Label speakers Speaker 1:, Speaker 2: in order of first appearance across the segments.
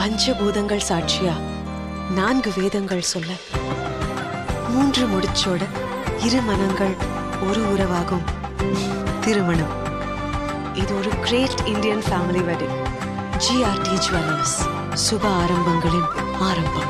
Speaker 1: பஞ்சபூதங்கள் சாட்சியா நான்கு வேதங்கள் சொல்ல மூன்று முடிச்சோட இரு மனங்கள் ஒரு உறவாகும் திருமணம் இது ஒரு great Indian family wedding GRT jewellers சுப ஆரம்பங்களின் ஆரம்பம்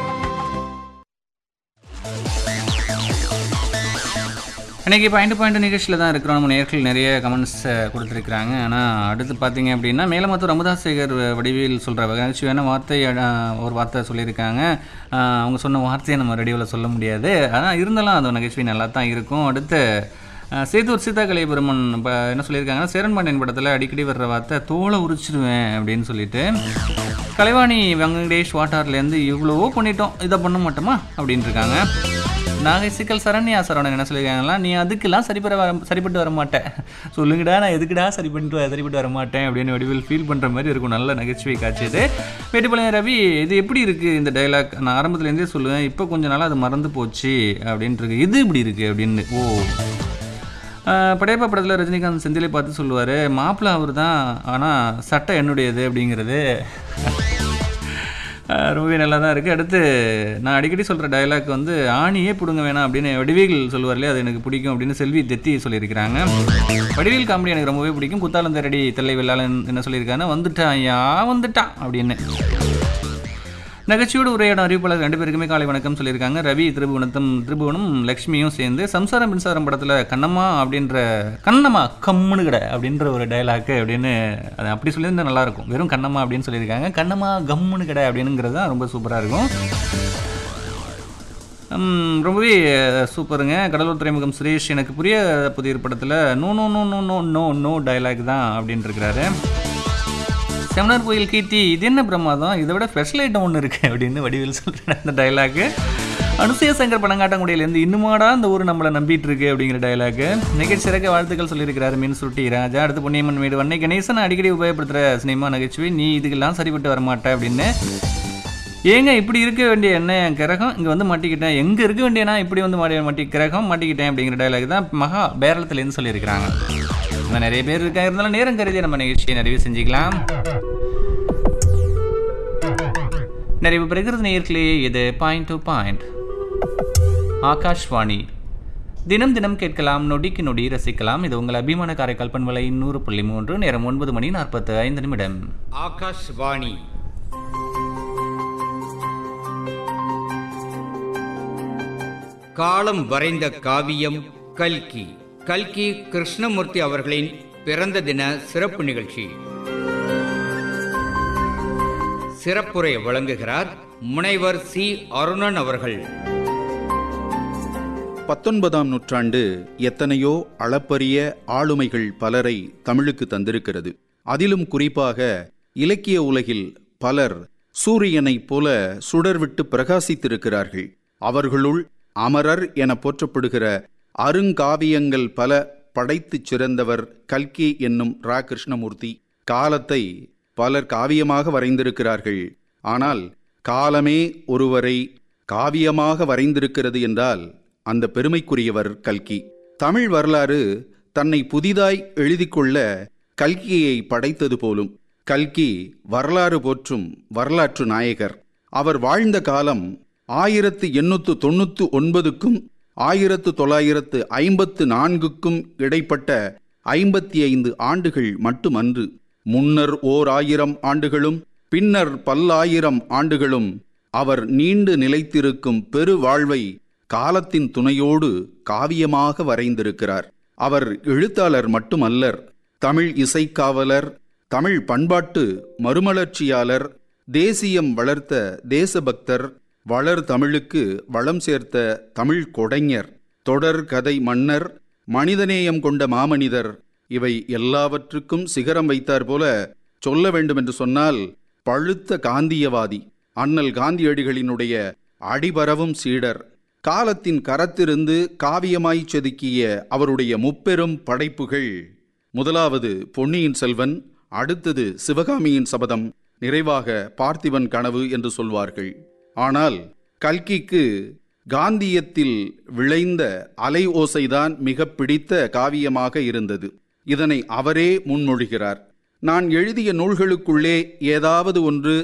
Speaker 2: இன்றைக்கி பாயிண்ட் பாயிண்ட் நிகழ்ச்சியில் தான் இருக்கிறோம் நம்ம நேர்கள் நிறைய கமெண்ட்ஸ் கொடுத்துருக்குறாங்க ஆனால் அடுத்து பார்த்தீங்க அப்படின்னா மேலமத்தூர் ரமதாசேகர் வடிவில் சொல்கிற நகைச்சுவையான வார்த்தை அஹ், ஒரு வார்த்தை சொல்லியிருக்காங்க அஹ், அவங்க சொன்ன வார்த்தையை நம்ம ரேடியோவில் சொல்ல முடியாது ஆனால் இருந்தாலும் அந்த நகைச்சுவை நல்லா தான் இருக்கும் அடுத்து அஹ், சேத்தூர் சீதா கலைபெருமன் இப்போ என்ன சொல்லியிருக்காங்கன்னா சேரன் பாண்டியன் படத்தில் அடிக்கடி வர்ற வார்த்தை தோலை உரிச்சிடுவேன் அப்படின்னு சொல்லிட்டு கலைவாணி வெங்கடேஷ் வாட்டார்லேருந்து இவ்வளவோ பண்ணிட்டோம் இதை பண்ண மாட்டோமா அப்படின்னு இருக்காங்க நாகை சிக்கல் சரண்யா சரவணன் என்ன சொல்லியிருக்காங்களா நீ அதுக்கெல்லாம் சரிபட வர சரிப்பட்டு வர மாட்டேன் சொல்லுங்கடா நான் எதுக்குடா சரி பண்ணிட்டு வ- சரிப்பட்டு வர மாட்டேன் அப்படின்னு வடிவில் ஃபீல் பண்ணுற மாதிரி இருக்கும் நல்ல நகைச்சுவை காட்சி இது மேட்டுப்பாளையம் ரவி இது எப்படி இருக்குது இந்த டைலாக் நான் ஆரம்பத்துலேருந்தே சொல்லுவேன் இப்போ கொஞ்ச நாளாக அது மறந்து போச்சு அப்படின்ட்டு இருக்கு இது இப்படி இருக்குது அப்படின்னு ஓ ஆஹ் படையப்பா படத்தில் ரஜினிகாந்த் செந்திலை பார்த்து சொல்லுவார் மாப்பிள்ளை அவர் தான் ஆனால் சட்டை என்னுடையது அப்படிங்கிறது ஆஹ் ரொம்பவே நல்லா தான் இருக்குது அடுத்து நான் அடிக்கடி சொல்கிற டயலாக் வந்து ஆணியே பிடுங்க வேணாம் அப்படின்னு வடிவேல் சொல்லுவார் இல்லையா அது எனக்கு பிடிக்கும் அப்படின்னு செல்வி தெத்தி சொல்லியிருக்கிறாங்க வடிவேல் காமெடி எனக்கு ரொம்பவே பிடிக்கும் குத்தாலந்தரடி தெல்லை வெள்ளாளன் என்ன சொல்லியிருக்காங்க வந்துட்டான் யா வந்துட்டான் அப்படின்னு நகைச்சுவோடு உரையாடும் அறிவிப்பாளர் ரெண்டு பேருக்குமே காலை வணக்கம் சொல்லியிருக்காங்க ரவி திருபுவனத்தும் திருபுவனும் லக்ஷ்மியும் சேர்ந்து சம்சாரம் மின்சாரம் படத்தில் கண்ணம்மா அப்படின்ற கண்ணம்மா கம்முனு கடை அப்படின்ற ஒரு டயலாக்கு அப்படின்னு அது அப்படி சொல்லியிருந்தா நல்லாயிருக்கும் வெறும் கண்ணம்மா அப்படின்னு சொல்லியிருக்காங்க கண்ணம்மா கம்முனு கடை அப்படிங்கிறது தான் ரொம்ப சூப்பராக இருக்கும் ம், ரொம்பவே சூப்பருங்க கடலூர் துறைமுகம் சுரேஷ் எனக்கு புரிய புதிய படத்தில் no no no no no no no dialogue தான் அப்படின்னு இருக்கிறாரு செமனார் கோயில் கீர்த்தி இது என்ன பிரமாதம் இதை விட ஸ்பெஷல் ஐட்டம் ஒன்று இருக்குது அப்படின்னு வடிவேல் சொல்கிறேன் அந்த டைலாக்கு அனுசய சங்கர் பணங்காட்டங்குடியிலேருந்து இன்னுமாடா இந்த ஊர் நம்மளை நம்பிட்டு இருக்கு அப்படிங்கிற டைலாக்கு நிகழ்ச்சி சிறக்க வாழ்த்துக்கள் சொல்லியிருக்கிறாரு மீன் சுட்டி ராஜா அடுத்து பொன்னியம்மன் வீடு வண்ணை கணேசன் அடிக்கடி உபயோகப்படுத்துகிற சினிமா நகைச்சுவை நீ இதுக்கெல்லாம் சரிப்பட்டு வர மாட்ட அப்படின்னு ஏங்க இப்படி இருக்க வேண்டிய என்ன என் கிரகம் இங்கே வந்து மாட்டிக்கிட்டேன் எங்கே இருக்க வேண்டியனா இப்படி வந்து மாட்டி மாட்டி கிரகம் மாட்டிக்கிட்டேன் அப்படிங்கிற டைலாக் தான் மகா பேரளத்துலேருந்து சொல்லியிருக்கிறாங்க இன்னும் நிறைய பேர் இருக்கா இருந்தாலும் நேரம் கருதி நம்ம நிகழ்ச்சியை நிறைவு செஞ்சுக்கலாம் நிறைவு பெறுகிறது நேயர்களே இது பாயிண்ட் டு பாயிண்ட் ஆகாஷ்வாணி தினம் தினம் கேட்கலாம் நொடிக்கு நொடி ரசிக்கலாம் இது உங்கள் அபிமான காரைக்கால் பண்பலை நூறு புள்ளி மூன்று நேரம் ஒன்பது மணி நாற்பத்து ஐந்து நிமிடம்
Speaker 3: ஆகாஷ்வாணி காலம் வரைந்த காவியம் கல்கி கல்கி கிருஷ்ணமூர்த்தி அவர்களின் பிறந்த தின சிறப்பு நிகழ்ச்சி சிறப்புரை வழங்குகிறார் முனைவர் சி அருணன் அவர்கள்
Speaker 4: பத்தொன்பதாம் நூற்றாண்டு எத்தனையோ அளப்பரிய ஆளுமைகள் பலரை தமிழுக்கு தந்திருக்கிறது அதிலும் குறிப்பாக இலக்கிய உலகில் பலர் சூரியனைப் போல சுடர்விட்டு பிரகாசித்திருக்கிறார்கள் அவர்களுள் அமரர் என போற்றப்படுகிற அருங்காவியங்கள் பல படைத்துச் சிறந்தவர் கல்கி என்னும் ரா கிருஷ்ணமூர்த்தி காலத்தை பலர் காவியமாக வரைந்திருக்கிறார்கள் ஆனால் காலமே ஒருவரை காவியமாக வரைந்திருக்கிறது என்றால் அந்த பெருமைக்குரியவர் கல்கி தமிழ் வரலாறு தன்னை புதிதாய் எழுதிக் கொள்ள கல்கியை படைத்தது போலும் கல்கி வரலாறு போற்றும் வரலாற்று நாயகர் அவர் வாழ்ந்த காலம் ஆயிரத்து எண்ணூற்று தொண்ணூற்று ஒன்பதுக்கும் ஆயிரத்து தொள்ளாயிரத்து ஐம்பத்து நான்குக்கும் இடைப்பட்ட ஐம்பத்தி ஐந்து ஆண்டுகள் மட்டுமன்று முன்னர் ஓர் ஆயிரம் ஆண்டுகளும் பின்னர் பல்லாயிரம் ஆண்டுகளும் அவர் நீண்டு நிலைத்திருக்கும் பெரு வாழ்வை காலத்தின் துணையோடு காவியமாக வரைந்திருக்கிறார் அவர் எழுத்தாளர் மட்டுமல்லர் தமிழ் இசைக்காவலர் தமிழ் பண்பாட்டு மறுமலர்ச்சியாளர் தேசியம் வளர்த்த தேசபக்தர் வளர் தமிழுக்கு வளம் சேர்த்த தமிழ் கொடைஞர் தொடர் கதை மன்னர் மனிதநேயம் கொண்ட மாமனிதர் இவை எல்லாவற்றுக்கும் சிகரம் வைத்தார் போல சொல்ல வேண்டும் என்று சொன்னால் பழுத்த காந்தியவாதி அண்ணல் காந்தியடிகளினுடைய அடிபரவும் சீடர் காலத்தின் கரத்திருந்து காவியமாய் செதுக்கிய அவருடைய முப்பெரும் படைப்புகள் முதலாவது பொன்னியின் செல்வன் அடுத்தது சிவகாமியின் சபதம் நிறைவாக பார்த்திபன் கனவு என்று சொல்வார்கள் ஆனால் கல்கிக்கு காந்தியத்தில் விளைந்த அலை ஓசைதான் மிக பிடித்த காவியமாக இருந்தது இதனை அவரே முன்மொழிகிறார் நான் எழுதிய நூல்களுக்குள்ளே ஏதாவது ஒன்று